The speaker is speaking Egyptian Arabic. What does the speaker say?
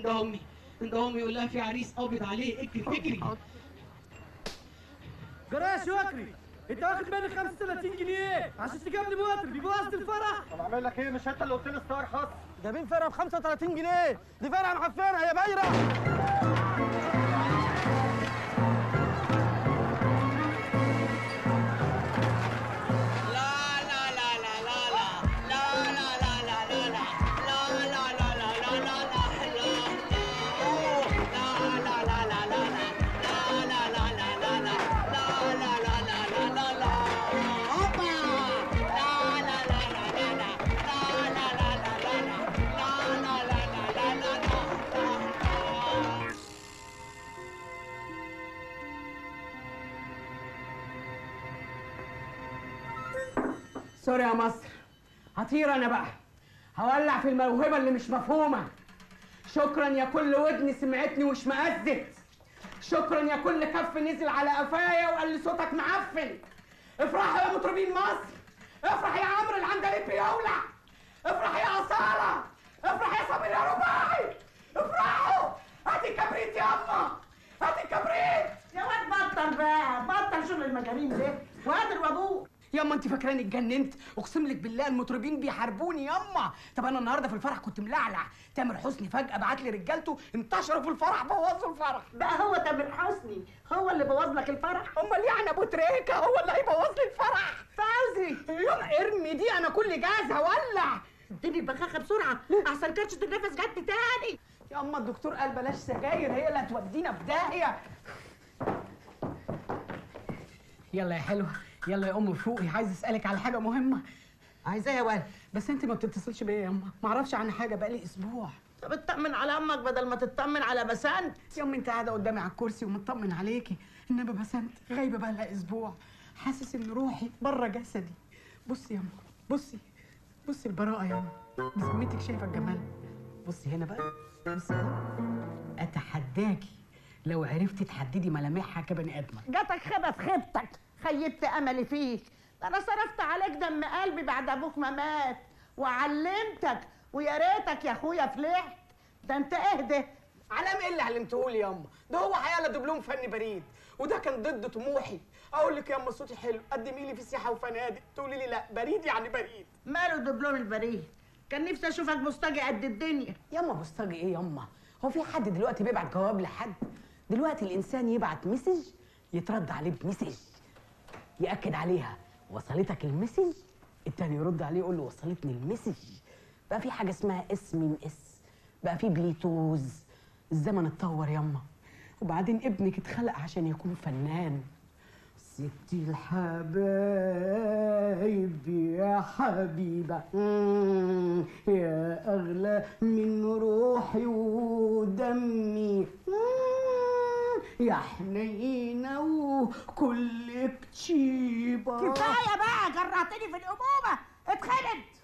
عند امي عند امي يقول لها في عريس قابض عليه اجري اجري جراش وكري انت واخد مني 35 جنيه عشان تجيب لي مطرب يبوظ الفرح طب اعمل لك ايه مش انت اللي قلت لي استرخص جايبين فرقه ب 35 جنيه دي فرقه معفنه يا بايره سوري يا مصر هطير انا بقى هولع في الموهبه اللي مش مفهومه شكرا يا كل ودن سمعتني واشمئزت شكرا يا كل كف نزل على قفايا وقال لي صوتك معفن افرحوا يا مطربين مصر افرح يا عمرو العندليب بيولع افرح يا اصاله افرح يا صابر يا رباعي افرحوا هاتي كبريت يا اما هاتي كبريت يا واد بطل بقى بطل شغل المجارين ده وقادر وابوه ياما انت فاكراني اتجننت اقسم لك بالله المطربين بيحاربوني ياما طب انا النهارده في الفرح كنت ملعلع تامر حسني فجاه بعت لي رجالته انتشروا في الفرح بوظوا الفرح بقى هو تامر حسني هو اللي بوظ لك الفرح امال يعني ابو تريكه هو اللي هيبوظ لي الفرح فوزي يلا ارمي دي انا كل جاهز هولع اديني البخاخه بسرعه احسن كرشه النفس جت تاني يا اما الدكتور قال بلاش سجاير هي اللي هتودينا في داهيه يلا يا حلوه يلا يا ام فوقي عايز اسالك على حاجه مهمه عايزاه يا ولد بس انت ما بتتصلش بيا يا اما ما اعرفش عن حاجه بقالي اسبوع طب اطمن على امك بدل ما تطمن على بسنت يا امي انت قاعده قدامي على الكرسي ومطمن عليكي انما بسنت غايبه بقى لها اسبوع حاسس ان روحي بره جسدي بصي يا امي بصي بصي البراءه يا امي بذمتك شايفه الجمال بصي هنا بقى بصي هنا اتحداكي لو عرفتي تحددي ملامحها كبني ادمه جاتك خبت خيبتك خيبت املي فيك ده انا صرفت عليك دم قلبي بعد ابوك ما مات وعلمتك ويا ريتك يا اخويا فلحت ده انت اهدى علام ايه اللي علمتهولي يا اما ده هو حياله دبلوم فني بريد وده كان ضد طموحي اقول لك يا اما صوتي حلو قدمي لي في سياحه وفنادق تقولي لي لا بريد يعني بريد ماله دبلوم البريد كان نفسي اشوفك مستجي قد الدنيا ياما بوسطجي ايه ياما هو في حد دلوقتي بيبعت جواب لحد دلوقتي الانسان يبعت مسج يترد عليه بمسج ياكد عليها وصلتك المسج التاني يرد عليه يقول له وصلتني المسج بقى في حاجه اسمها اس ام اس بقى في بليتوز الزمن اتطور ياما وبعدين ابنك اتخلق عشان يكون فنان ستي الحبايب يا حبيبة مم، يا أغلى من روحي ودمي مم، يا حنينة وكل بتشيبة كفايه بقى جرعتني في الامومه اتخلد